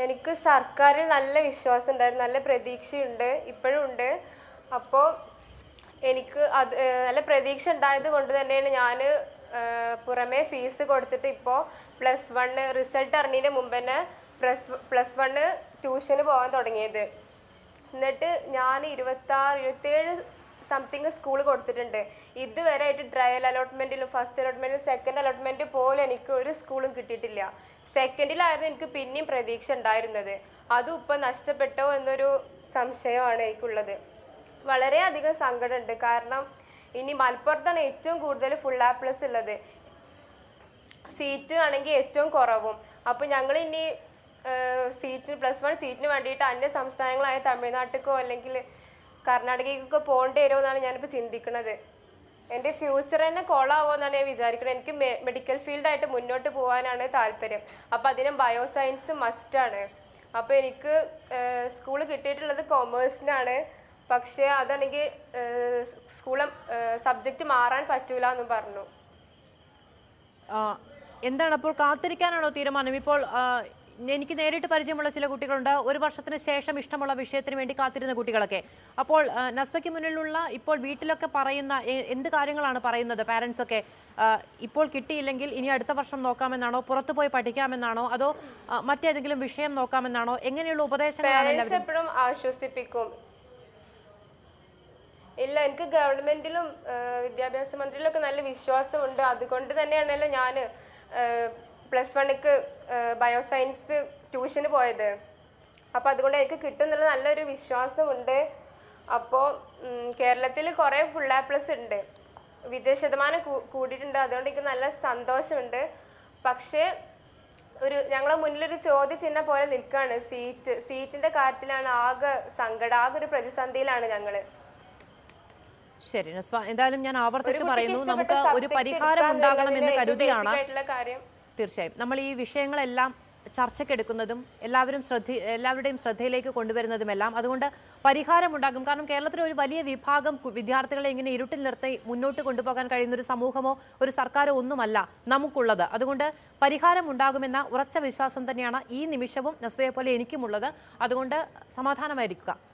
എനിക്ക് സർക്കാരിൽ നല്ല വിശ്വാസം ഉണ്ടായിരുന്നു നല്ല പ്രതീക്ഷയുണ്ട് ഇപ്പോഴും ഉണ്ട് അപ്പോൾ എനിക്ക് അത് ഏഹ് നല്ല പ്രതീക്ഷ ഉണ്ടായത് കൊണ്ട് തന്നെയാണ് ഞാൻ പുറമേ ഫീസ് കൊടുത്തിട്ട് ഇപ്പോൾ പ്ലസ് വണ്ണ് റിസൾട്ട് അറിഞ്ഞതിന് മുമ്പ് തന്നെ പ്ലസ് പ്ലസ് വണ്ണ് ട്യൂഷന് പോകാൻ തുടങ്ങിയത് എന്നിട്ട് ഞാൻ ഇരുപത്താറ് ഇരുപത്തേഴ് സംതിങ് സ്കൂൾ കൊടുത്തിട്ടുണ്ട് ഇതുവരെ ആയിട്ട് ട്രയൽ അലോട്ട്മെൻറ്റിലും ഫസ്റ്റ് അലോട്ട്മെൻറ്റിലും സെക്കൻഡ് അലോട്ട്മെൻറ്റ് പോലും എനിക്ക് ഒരു സ്കൂളും കിട്ടിയിട്ടില്ല സെക്കൻഡിലായിരുന്നു എനിക്ക് പിന്നെയും പ്രതീക്ഷ ഉണ്ടായിരുന്നത് അതും ഇപ്പം നഷ്ടപ്പെട്ടോ എന്നൊരു സംശയമാണ് എനിക്കുള്ളത് വളരെയധികം സങ്കടമുണ്ട് കാരണം ഇനി മലപ്പുറത്താണ് ഏറ്റവും കൂടുതൽ ഫുൾ ആ പ്ലസ് ഉള്ളത് സീറ്റ് ആണെങ്കിൽ ഏറ്റവും കുറവും അപ്പോൾ ഞങ്ങൾ ഇനി സീറ്റ് പ്ലസ് വൺ സീറ്റിന് വേണ്ടിയിട്ട് അന്യ സംസ്ഥാനങ്ങളായ തമിഴ്നാട്ടിലേക്കോ അല്ലെങ്കിൽ കർണാടകയ്ക്കൊക്കെ പോകേണ്ടി വരുമോ എന്നാണ് ഞാനിപ്പോൾ ചിന്തിക്കുന്നത് എൻ്റെ ഫ്യൂച്ചർ തന്നെ കൊളാവോ എന്നാണ് ഞാൻ വിചാരിക്കുന്നത് എനിക്ക് മെഡിക്കൽ ഫീൽഡായിട്ട് മുന്നോട്ട് പോകാനാണ് താല്പര്യം അപ്പോൾ അതിന് ബയോസയൻസ് മസ്റ്റാണ് അപ്പോൾ എനിക്ക് സ്കൂൾ കിട്ടിയിട്ടുള്ളത് കൊമേഴ്സിനാണ് പക്ഷേ അതാണെങ്കിൽ സ്കൂൾ സബ്ജക്റ്റ് മാറാൻ പറ്റൂല എന്നും പറഞ്ഞു ആ, എന്താണ് അപ്പോൾ കാത്തിരിക്കാനാണോ തീരുമാനം ഇപ്പോൾ ആ, എനിക്ക് നേരിട്ട് പരിചയമുള്ള ചില കുട്ടികളുണ്ട് ഒരു വർഷത്തിന് ശേഷം ഇഷ്ടമുള്ള വിഷയത്തിന് വേണ്ടി കാത്തിരുന്ന കുട്ടികളൊക്കെ അപ്പോൾ ആ, നസ്വയ്ക്ക് മുന്നിലുള്ള ഇപ്പോൾ വീട്ടിലൊക്കെ പറയുന്ന എ- എന്ത് കാര്യങ്ങളാണ് പറയുന്നത് പാരൻസ് ഒക്കെ ആ, ഇപ്പോൾ കിട്ടിയില്ലെങ്കിൽ ഇനി അടുത്ത വർഷം നോക്കാമെന്നാണോ പുറത്തു പോയി പഠിക്കാമെന്നാണോ അതോ ആ, മറ്റേതെങ്കിലും വിഷയം നോക്കാമെന്നാണോ എങ്ങനെയുള്ള ഉപദേശങ്ങളാണ് പാരൻസ് എല്ലാവരും എപ്പോഴും ആശ്വസിപ്പിക്കും ഇല്ല എനിക്ക് ഗവൺമെന്റിലും വിദ്യാഭ്യാസ മന്ത്രിയിലൊക്കെ നല്ല വിശ്വാസമുണ്ട് അതുകൊണ്ട് തന്നെയാണല്ലോ ഞാൻ പ്ലസ് വണ്ണിക്ക് ബയോസയൻസ് ട്യൂഷന് പോയത് അപ്പോൾ അതുകൊണ്ട് എനിക്ക് കിട്ടും എന്നുള്ള നല്ലൊരു വിശ്വാസമുണ്ട് അപ്പോൾ കേരളത്തിൽ കുറേ ഫുൾ എ പ്ലസ് ഉണ്ട് വിജയ ശതമാനം കൂ- കൂടിയിട്ടുണ്ട് അതുകൊണ്ട് എനിക്ക് നല്ല സന്തോഷമുണ്ട് പക്ഷേ ഒരു ഞങ്ങളെ മുന്നിലൊരു ചോദ്യചിഹ്നം പോലെ നിൽക്കുകയാണ് സീറ്റ് സീറ്റിന്റെ കാര്യത്തിലാണ് ആകെ സങ്കടം ആകെ ഒരു പ്രതിസന്ധിയിലാണ് ഞങ്ങള് ശരി നസ്വ എന്തായാലും ഞാൻ ഒരു ആവർത്തിച്ച് കുട്ടിക്ക് പറയുന്നു ഇഷ്ടപ്പെട്ട നമുക്ക് ഒരു subject പരിഹാരം എടുക്കുക ഉണ്ടാകണമെന്ന് എന്നുള്ളതിന് ഏറ്റവും കരുതിയാണ് basic ആയിട്ടുള്ള കാര്യം തീർച്ചയായും നമ്മൾ ഈ വിഷയങ്ങളെല്ലാം ചർച്ചയ്ക്കെടുക്കുന്നതും എല്ലാവരും ശ്രദ്ധ എല്ലാവരുടെയും ശ്രദ്ധയിലേക്ക് കൊണ്ടുവരുന്നതുമെല്ലാം അതുകൊണ്ട് പരിഹാരമുണ്ടാകും കാരണം കേരളത്തിലെ ഒരു വലിയ വിഭാഗം കു- വിദ്യാർത്ഥികളെ ഇങ്ങനെ ഇരുട്ടിൽ നിർത്തി മുന്നോട്ട് കൊണ്ടുപോകാൻ കഴിയുന്ന ഒരു സമൂഹമോ ഒരു സർക്കാരോ ഒന്നുമല്ല നമുക്കുള്ളത് അതുകൊണ്ട് പരിഹാരം ഉണ്ടാകുമെന്ന ഉറച്ച വിശ്വാസം തന്നെയാണ് ഈ നിമിഷവും നസ്വയെ പോലെ എനിക്കുമുള്ളത് അതുകൊണ്ട് സമാധാനമായിരിക്കുക